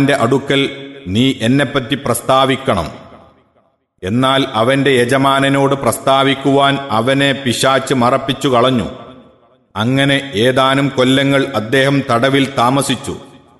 യജമാനന്റെ അടുക്കൽ നീ എന്നെപ്പറ്റി പ്രസ്താവിക്കണം എന്നാൽ അവന്റെ യജമാനനോട് പ്രസ്താവിക്കുവാൻ അവനെ പിശാച്ച് മറപ്പിച്ചു കളഞ്ഞു അങ്ങനെ ഏതാനും കൊല്ലങ്ങൾ അദ്ദേഹം തടവിൽ താമസിച്ചു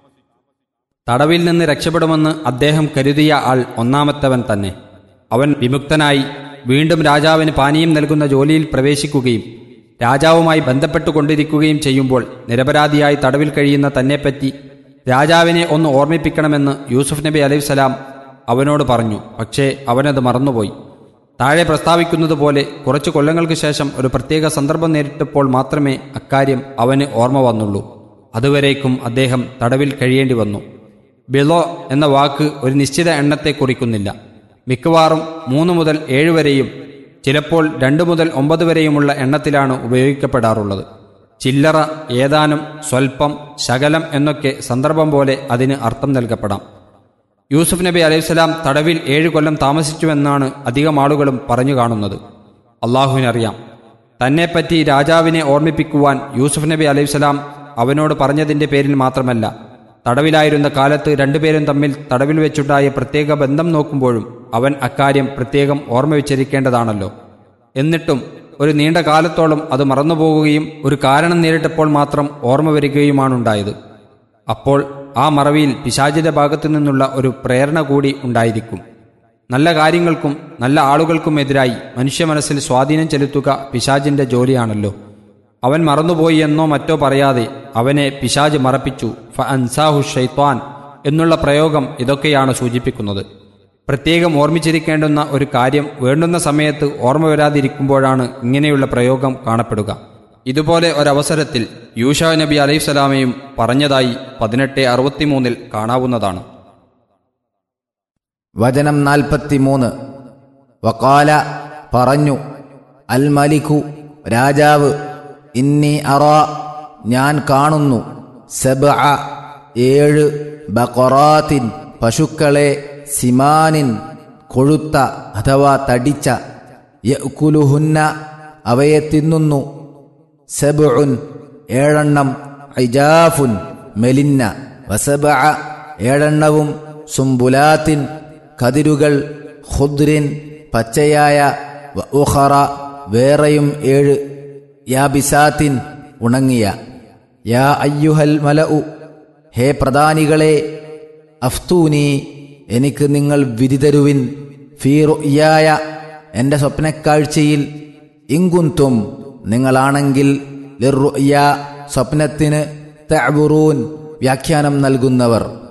തടവിൽ നിന്ന് രക്ഷപ്പെടുമെന്ന് അദ്ദേഹം കരുതിയ ആൾ ഒന്നാമത്തവൻ തന്നെ അവൻ വിമുക്തനായി വീണ്ടും രാജാവിന് പാനീയം നൽകുന്ന ജോലിയിൽ പ്രവേശിക്കുകയും രാജാവുമായി ബന്ധപ്പെട്ടുകൊണ്ടിരിക്കുകയും ചെയ്യുമ്പോൾ നിരപരാധിയായി തടവിൽ കഴിയുന്ന തന്നെപ്പറ്റി രാജാവിനെ ഒന്ന് ഓർമ്മിപ്പിക്കണമെന്ന് യൂസുഫ് നബി അലൈഹിസ്സലാം അവനോട് പറഞ്ഞു പക്ഷേ അവനത് മറന്നുപോയി താഴെ പ്രസ്താവിക്കുന്നത് പോലെ കുറച്ചു കൊല്ലങ്ങൾക്ക് ശേഷം ഒരു പ്രത്യേക സന്ദർഭം നേരിട്ടപ്പോൾ മാത്രമേ അക്കാര്യം അവന് ഓർമ്മ വന്നുള്ളൂ അതുവരേക്കും അദ്ദേഹം തടവിൽ കഴിയേണ്ടി വന്നു ബിളോ എന്ന വാക്ക് ഒരു നിശ്ചിത എണ്ണത്തെ കുറിക്കുന്നില്ല മിക്കവാറും മൂന്ന് മുതൽ ഏഴ് വരെയും ചിലപ്പോൾ രണ്ട് മുതൽ ഒമ്പത് വരെയുമുള്ള എണ്ണത്തിലാണ് ഉപയോഗിക്കപ്പെടാറുള്ളത് ചില്ലറ ഏതാനും സ്വൽപ്പം ശകലം എന്നൊക്കെ സന്ദർഭം പോലെ അതിന് അർത്ഥം നൽകപ്പെടാം യൂസുഫ് നബി അലൈഹിസ്സലാം തടവിൽ ഏഴ് കൊല്ലം താമസിച്ചുവെന്നാണ് അധികം ആളുകളും പറഞ്ഞു കാണുന്നത് അള്ളാഹുവിനറിയാം തന്നെപ്പറ്റി രാജാവിനെ ഓർമ്മിപ്പിക്കുവാൻ യൂസുഫ് നബി അലൈഹിസ്സലാം അവനോട് പറഞ്ഞതിന്റെ പേരിൽ മാത്രമല്ല തടവിലായിരുന്ന കാലത്ത് രണ്ടുപേരും തമ്മിൽ തടവിൽ വെച്ചുണ്ടായ പ്രത്യേക ബന്ധം നോക്കുമ്പോഴും അവൻ അക്കാര്യം പ്രത്യേകം ഓർമ്മ വെച്ചിരിക്കേണ്ടതാണല്ലോ എന്നിട്ടും ഒരു നീണ്ട കാലത്തോളം അത് മറന്നുപോകുകയും ഒരു കാരണം നേരിട്ടപ്പോൾ മാത്രം ഓർമ്മ വരികയുമാണുണ്ടായത് അപ്പോൾ ആ മറവിയിൽ പിശാചിന്റെ ഭാഗത്തു നിന്നുള്ള ഒരു പ്രേരണ കൂടി ഉണ്ടായിരിക്കും നല്ല കാര്യങ്ങൾക്കും നല്ല ആളുകൾക്കുമെതിരായി മനുഷ്യ മനസ്സിൽ സ്വാധീനം ചെലുത്തുക പിശാചിന്റെ ജോലിയാണല്ലോ അവൻ മറന്നുപോയി എന്നോ മറ്റോ പറയാതെ അവനെ പിശാജ് മറപ്പിച്ചു ഫ അൻസാഹു ഷൈത്വാൻ എന്നുള്ള പ്രയോഗം ഇതൊക്കെയാണ് സൂചിപ്പിക്കുന്നത് പ്രത്യേകം ഓർമ്മിച്ചിരിക്കേണ്ടുന്ന ഒരു കാര്യം വേണ്ടുന്ന സമയത്ത് ഓർമ്മ വരാതിരിക്കുമ്പോഴാണ് ഇങ്ങനെയുള്ള പ്രയോഗം കാണപ്പെടുക ഇതുപോലെ ഒരവസരത്തിൽ യൂഷ നബി അലൈഹിസ്സലാമയും പറഞ്ഞതായി പതിനെട്ട് അറുപത്തിമൂന്നിൽ കാണാവുന്നതാണ് വചനം നാൽപ്പത്തിമൂന്ന് വക്കാല പറഞ്ഞു അൽ മലിക്കു രാജാവ് ഇന്നി അറ ഞാൻ കാണുന്നു സബ ഏഴ് ബക്കൊറാത്തിൻ പശുക്കളെ സിമാനിൻ കൊഴുത്ത അഥവാ തടിച്ച യക്കുലുഹുന്ന അവയെ തിന്നുന്നു സബുൻ ഏഴെണ്ണം ഐജാഫുൻ മെലിന്ന വസബ ഏഴെണ്ണവും സുംബുലാത്തിൻ കതിരുകൾ ഖുദ്രിൻ പച്ചയായ വ ഉഖറ വേറെയും ഏഴ് യാബിസാത്തിൻ ഉണങ്ങിയ യാ അയ്യുഹൽ മലഉ ഹേ പ്രധാനികളെ അഫ്തൂനി എനിക്ക് നിങ്ങൾ വിധി തരുവിൻ ഫീറുയായ എൻ്റെ സ്വപ്നക്കാഴ്ചയിൽ ഇങ്കുന്തും നിങ്ങളാണെങ്കിൽ ലിറുയ സ്വപ്നത്തിന് തഅബുറൂൻ വ്യാഖ്യാനം നൽകുന്നവർ